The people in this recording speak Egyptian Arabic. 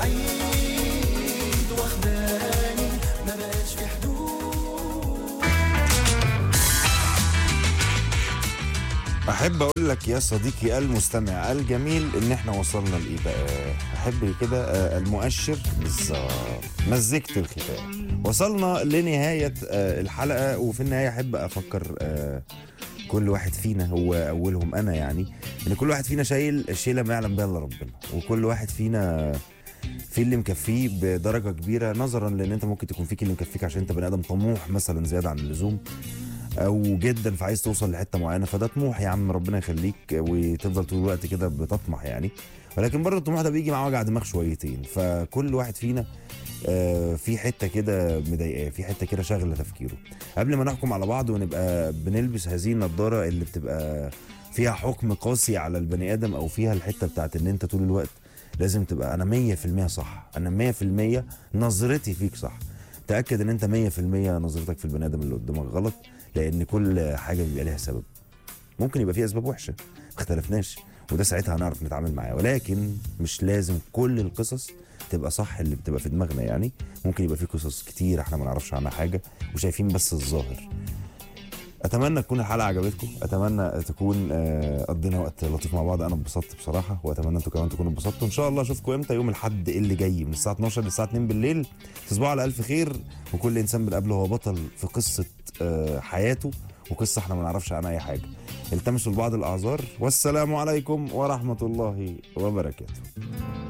بعيد واخداني ما بقاش في حدود احب اقول لك يا صديقي المستمع الجميل ان احنا وصلنا لايه بقى احب كده آه، المؤشر بالظبط مزجت الختام وصلنا لنهايه آه، الحلقه وفي النهايه احب افكر آه، كل واحد فينا هو اولهم انا يعني ان كل واحد فينا شايل شيله ما يعلم بها الا ربنا وكل واحد فينا في اللي مكفيه بدرجه كبيره نظرا لان انت ممكن تكون فيك اللي مكفيك عشان انت بني ادم طموح مثلا زياده عن اللزوم او جدا فعايز توصل لحته معينه فده طموح يا عم ربنا يخليك وتفضل طول الوقت كده بتطمح يعني ولكن برضه الطموح ده بيجي مع وجع دماغ شويتين فكل واحد فينا آه، في حته كده مضايقاه في حته كده شاغله تفكيره قبل ما نحكم على بعض ونبقى بنلبس هذه النضاره اللي بتبقى فيها حكم قاسي على البني ادم او فيها الحته بتاعت ان انت طول الوقت لازم تبقى انا 100% صح انا 100% نظرتي فيك صح تاكد ان انت 100% نظرتك في البني ادم اللي قدامك غلط لان كل حاجه بيبقى ليها سبب ممكن يبقى فيه اسباب وحشه ما اختلفناش وده ساعتها هنعرف نتعامل معاه ولكن مش لازم كل القصص تبقى صح اللي بتبقى في دماغنا يعني ممكن يبقى في قصص كتير احنا ما نعرفش عنها حاجه وشايفين بس الظاهر اتمنى تكون الحلقه عجبتكم اتمنى تكون آه، قضينا وقت لطيف مع بعض انا اتبسطت بصراحه واتمنى انتوا كمان تكونوا اتبسطتوا ان شاء الله اشوفكم امتى يوم الاحد اللي جاي من الساعه 12 للساعه 2 بالليل تصبحوا على الف خير وكل انسان بنقابله هو بطل في قصه آه، حياته وقصه احنا ما نعرفش عنها اي حاجه التمسوا لبعض الاعذار والسلام عليكم ورحمه الله وبركاته